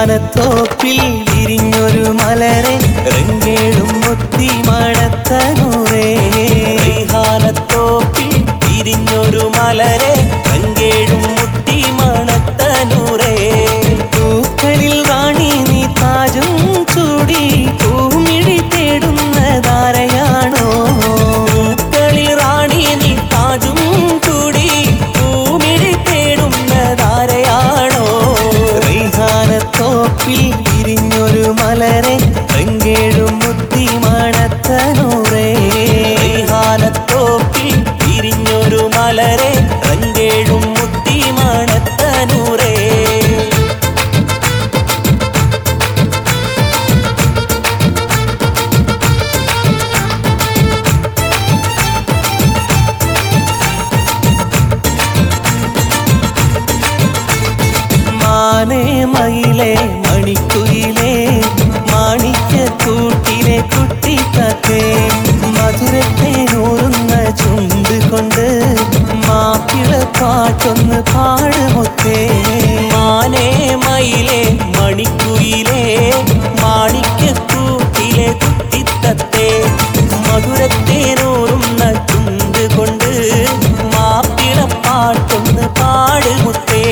റെയ്ഹാനത്തോപ്പിൽ വിരിഞ്ഞൊരു മലരെ റെങ്കേടും മുത്തി മണത്തനൂറേ റെയ്ഹാനത്തോപ്പിൽ വിരിഞ്ഞൊരു മലരെ റെങ്കേടും മുത്തി മണത്തനൂറേ പൂക്കളിൽ റാണി നീ താജും ചൂടി പൂമിഴി തേടുന്നതാരയാണോ പൂക്കളിൽ റാണി നീ താജും ചൂടി പൂമിഴി തേടുന്നതാരയാണോ റെയ്ഹാനത്തോപ്പിൽ വിരിഞ്ഞൊരു മലരെ റെങ്കേഴും മുത്തി മണത്തനൂറേ റെയ്ഹാനത്തോപ്പിൽ വിരിഞ്ഞൊരു മലരെ റെങ്കേഴും മുത്തി മണത്തനൂറേ മാനേ മയിലേ മണിക്കുയിലേ മാണിക്യ കൂട്ടിലെ കുട്ടിക്കത്തേ മധുരത്തെ നൂറുന്ന ചുണ്ട് കൊണ്ട് മാപ്പിള പാട്ടൊന്ന് പാടുമൊത്തേ മാനേ മയിലേ മണിക്കുയിലേ മാണിക്യ കൂട്ടിലെ കുട്ടിത്തത്തേ മധുരത്തെ നൂറുന്ന ചുണ്ട് കൊണ്ട് മാപ്പിള പാട്ടൊന്ന് പാടുമുത്തേ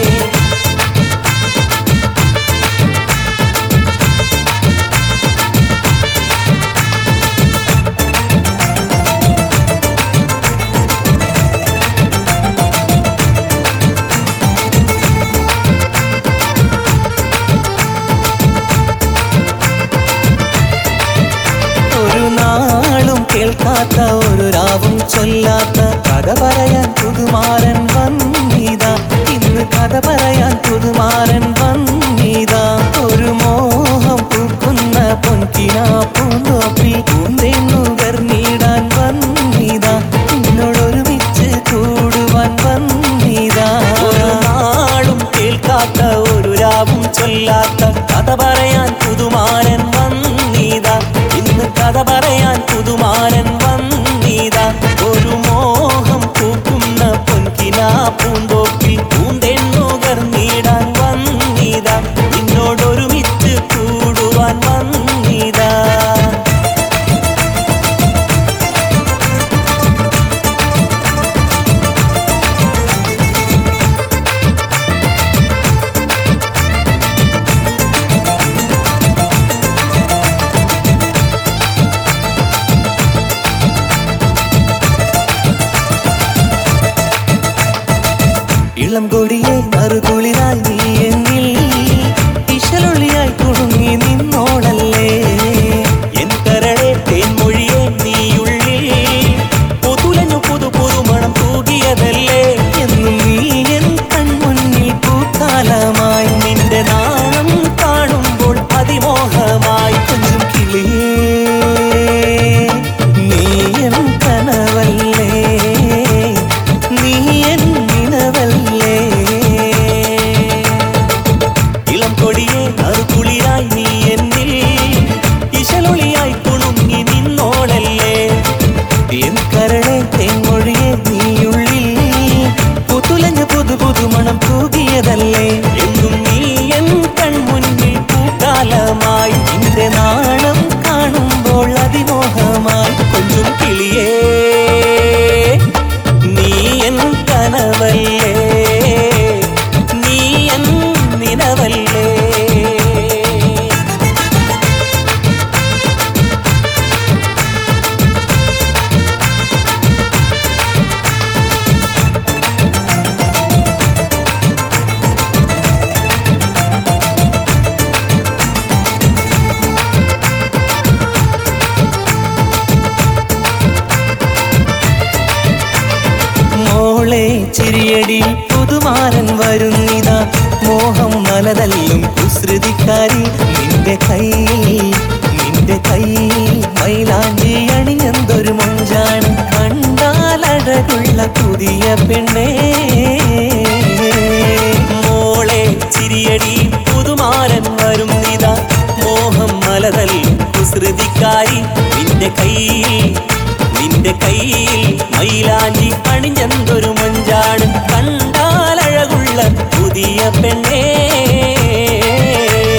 ഒരു നാളും കേൾക്കാത്ത ഒരു രാവും ചൊല്ലാത്ത കഥ പറയാൻ പുതുമാരൻ വന്നീതാ ഇന്ന് കഥ പറയാൻ പുതുമാരൻ വന്നീതാ ഒരു മോഹം പൂക്കുന്ന പൊൻകിനാ പൂന്തോപ്പിൽ പൂന്തെന്നുകർന്നിടാൻ വന്നീതാ നിന്നോടൊരുമിച്ച് കൂടുവാൻ വന്നീതാ ഒരു നാളും കേൾക്കാത്ത ഒരു രാവും ചൊല്ലാത്ത കഥ പറയാൻ പുതുമാരൻ വന്നീതാ ഇന്ന് കഥ പറയാൻ പുതുമാരൻ വന്നീതാ ഒരു മോഹം പൂക്കുന്ന പൊൻകിനാ പൂന്തോപ്പിൽ പൂന്തെന്നുകർന്നിടാൻ വന്നീതാ നിന്നോടൊരുമിച്ച് കൂടുവാൻ വന്നീതാ ഇളം കൊടിയെ മറുകുളിരായി നീ എന്നിൽ ഇശലൊളിയായി കുടുങ്ങി നിന്നോളല്ലേ എൻ കരളെ തേൻമൊഴിയെ നീയുള്ളിൽ പുതുലഞ്ഞു പുതു പുതുമണം തൂകിയതല്ലേ എന്നും നീ എൻ കൺമുന്നിൽ പൂക്കാലമായി നിന്റെ നാണം കാണുമ്പോൾ അതിമോഹമായി കൊഞ്ചും കിളിയേ നീ എൻ കനവല്ലേ നീ എൻ നിനവല്ലേ ഇളം കൊടിയെ അറുകുളിയായി നീ എന്നിൽ ഇശലൊളിയായി കുണുങ്ങി നിന്നോളല്ലേ എൻ കരളെ തെങ്ങൊഴിയെ നീയുള്ളിൽ പുതുലഞ്ഞ പുതു പുതുമണം തൂകിയതല്ലേ എന്നും നീ എൻ കൺമുന്നിൽ പൂക്കാലമായി നിന്റെ നാണം കാണുമ്പോൾ അതിമോഹമായി കൊഞ്ചും കിളിയേ നീ എൻ കനവല്ലേ നീ എൻ നിനവല്ലേ മോളെ ചിരിയടി പുതുമാരൻ വരുന്നിതാ മോഹം മലതല്ലും കുസൃതിക്കാരി നിന്റെ കയ്യിൽ നിന്റെ കയ്യിൽ മൈലാഞ്ചി അണിഞ്ഞെന്തൊരു മൊഞ്ചാണ് കണ്ടാലഴകുള്ള പുതിയ പെണ്ണേ മോളെ ചിരിയടി പുതുമാരൻ വരുന്നിതാ മോഹം മലതല്ലും കുസൃതിക്കാരി നിന്റെ കയ്യിൽ നിന്റെ കയ്യിൽ മൈലാഞ്ചി അണിഞ്ഞെന്തൊരു മഞ്ചാണ് കണ്ടാലഴകുള്ള പുതിയ പെണ്ണേ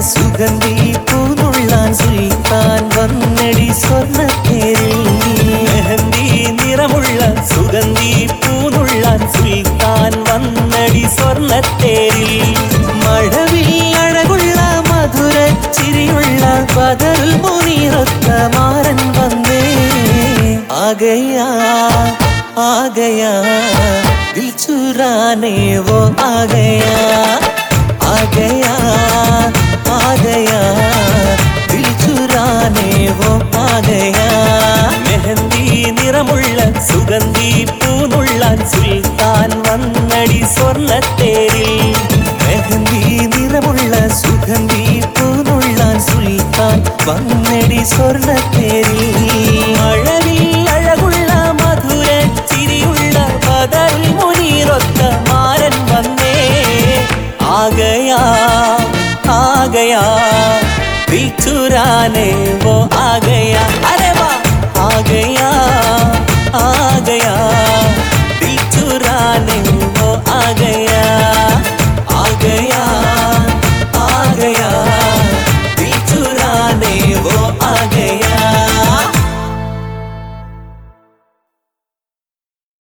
സുഗന്ധി പൂനുള്ളാൻ സുൽത്താൻ വന്നടി സ്വർണ്ണത്തേരിൽ മെഹന്തി നിറമുള്ള സുഗന്ധി പൂനുള്ളാൻ സുൽത്താൻ വന്നടി സ്വർണ്ണത്തേരിൽ മഴവിൽ അഴകുള്ള മധുര ചിരിയുള്ള ബദൽ മുനിറത്ത മാരൻ വന്നേ ആകയാ ആകയാ ദിൽ ചുരാനെ വോ ആകയാ ആകയാ ആകയാ ദിൽ ചുരാനെ വോ ആകയാ മെഹന്തി നിറമുള്ള സുഗന്ധി പൂനുള്ളാൻ സുൽത്താൻ വന്നടി സ്വർണ്ണത്തേരിൽ മെഹന്തി നിറമുള്ള സുഗന്ധി പൂനുള്ളാൻ സുൽത്താൻ വന്നടി സ്വർണ്ണത്തേരിൽ മഴവിൽ അഴകുള്ള മധുര ചിരിയുള്ള ബദൽ മുനീറൊത്ത മാരൻ വന്നേ ആകയാ ആകയാ ദിൽ ചുരാനെ വോ